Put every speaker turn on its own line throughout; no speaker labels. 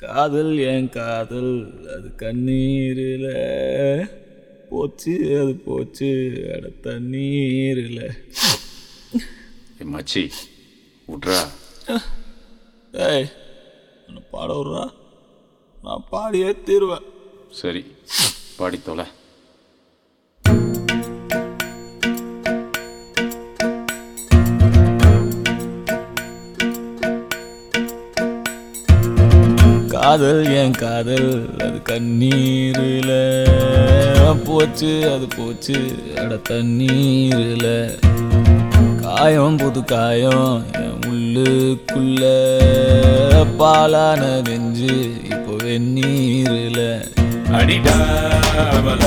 காதல் என் காதல் அது கண்ணீரில் போச்சு அது போச்சு அட தண்ணீரில்
ஏ மச்சி விட்றா
ஏய் என்னை பாட விட்றா நான் பாடியே தீருவேன்
சரி பாடி தொலை
காதல் என் காதல் அது கண்ணீரில் போச்சு அது போச்சு அட தண்ணீரில் காயம் புது காயம் என் உள்ளுக்குள்ள பாலான நெஞ்சு இப்போ வெந்நீரில்
அடிடாவல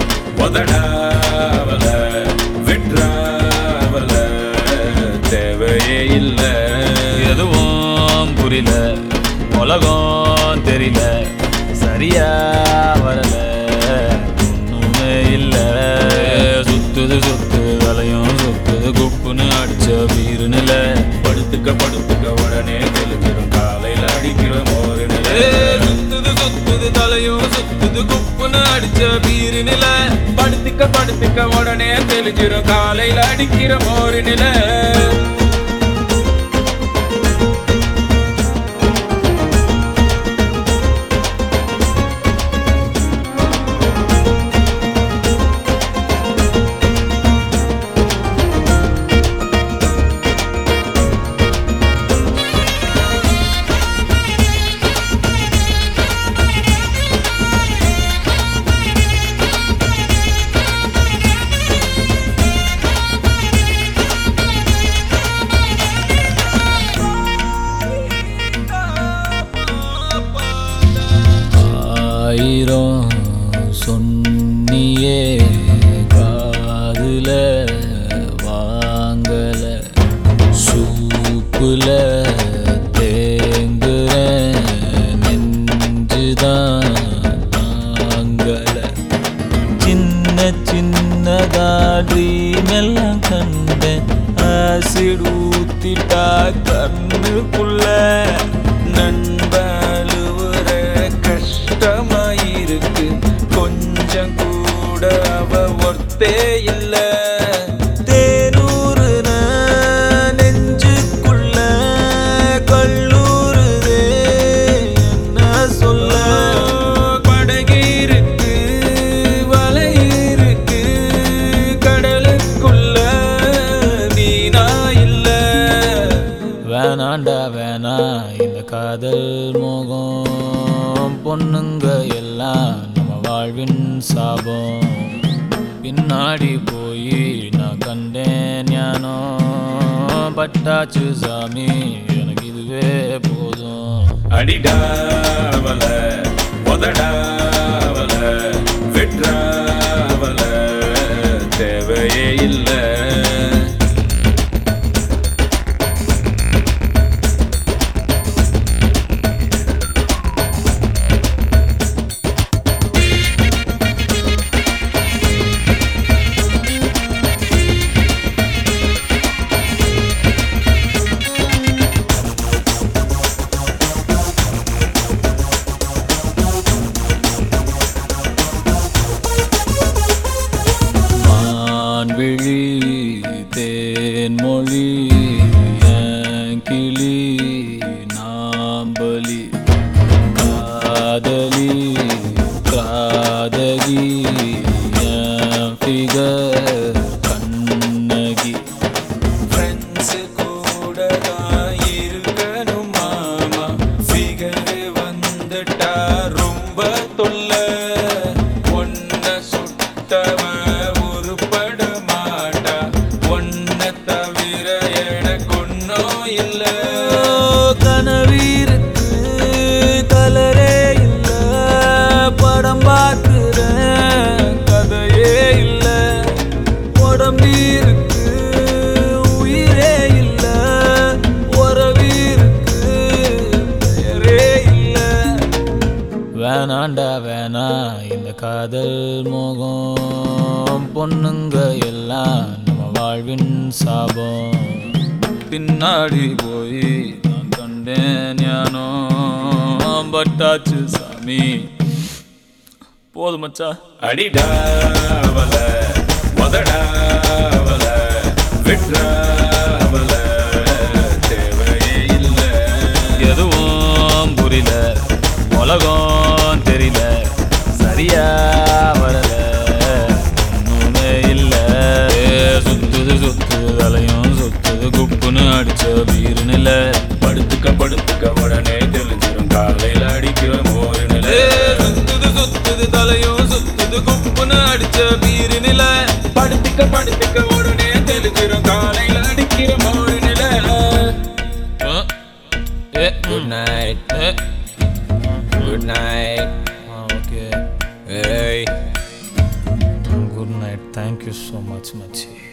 உதடாவல விட்ராவல தேவையே இல்லை
எதுவும் புரியல உலகம் தெரியல சரியா வரல ஒண்ணுமே இல்ல சுத்துது சுத்து வலையும் சுத்துது குப்புன்னு அடிச்ச வீரு நில
படுத்துக்க படுத்துக்க உடனே தெளிஞ்சிடும் காலையில் அடிக்கிற மோரு நிலை
சுத்துது சுத்துது தலையும் சுத்துது குப்புன்னு அடிச்ச வீரு நில
படுத்துக்க படுத்துக்க உடனே தெளிஞ்சிடும் காலையில் அடிக்கிற மோரு நிலை
ஆயிரம் சொன்னியே காதுல வாங்கல சூப்புல தேங்குற நெஞ்சுதான் தாங்கல சின்ன சின்னதா ட்ரீம் எல்லாம் கண்டேன் ஆசிட் ஊத்திட்டா கண்ணுக்குள்ள
நண்பழுவுற கஷ்டமாயிருக்கு கொஞ்சம் கூட அவ ஒர்த்தே இல்ல
தேனூறுன நெஞ்சுக்குள்ள கல்லூருதே என்ன சொல்ல
படகிருக்கு வலை இருக்கு கடலுக்குள்ள வீணா இல்ல
வேணாண்டா வேணா இந்த காதல் மோகம் பொண்ணுங்க எல்லாம் நம்ம வாழ்வின் சாபம் பின்னாடி போய் நான் கண்டேன் ஞானம் பட்டாச்சு சாமி எனக்கு இதுவே போதும்
அடிடாவல உதடாவல விட்ராவல தேவையே இல்லை
மான்விழி தேன்மொழி என் கிளி நாம்பலி காதலி காதகி என் ஃபிகர் கண்ணகி
ஃப்ரெண்ட்ஸ் கூட தான் இருக்கணும் மாமா ஃபிகர் வந்துட்டா ரொம்ப தொல்ல ஒன்ன சுட்டவன் உருப்பட மாட்டா ஒன்ன தவிர எனக்கு ஒன்றும் இல்லை
கனவீருக்கு கலரே இல்ல படம் பார்க்கிறேன் கதையே இல்ல உடம்பீருக்கு உயிரே இல்ல உறவீருக்கு பெயரே இல்ல வேணாண்டா வேணா இந்த காதல் மோகம் பொண்ணுங்க எல்லாம் நம்ம வாழ்வின் சாபம் பின்னாடி போய் நான் கண்டேன் ஞானம்
பட்டாச்சு சாமி போதும் மச்சா
அடிடாவல முதடாவல விட்ராவல தேவையே இல்லை
எதுவும் புரியல உலகம் தெரியல சரியா வரல ஒண்ணுமே இல்ல ஏ, சுத்துது சுத்துது தலையும் சுத்துது குப்புன்னு அடிச்ச வீரு நில
படுத்துக்க படுத்துக்க உடனே தெரிஞ்சிரும் காலையில அடிக்கிற மோரு நிலை
ஏ, சுத்துது சுத்துது தலையும் சுத்துது குப்புன்னு அடிச்ச பீரு நில
படுத்துக்க படுத்துக்க உடனே தெரிஞ்சிரும் காலையில அடிக்கிற மோரு நிலை
ஏ
குட் நைட்
ஏ
குட் நைட்
ஓகே
ஏய்
good night thank you so much மச்சி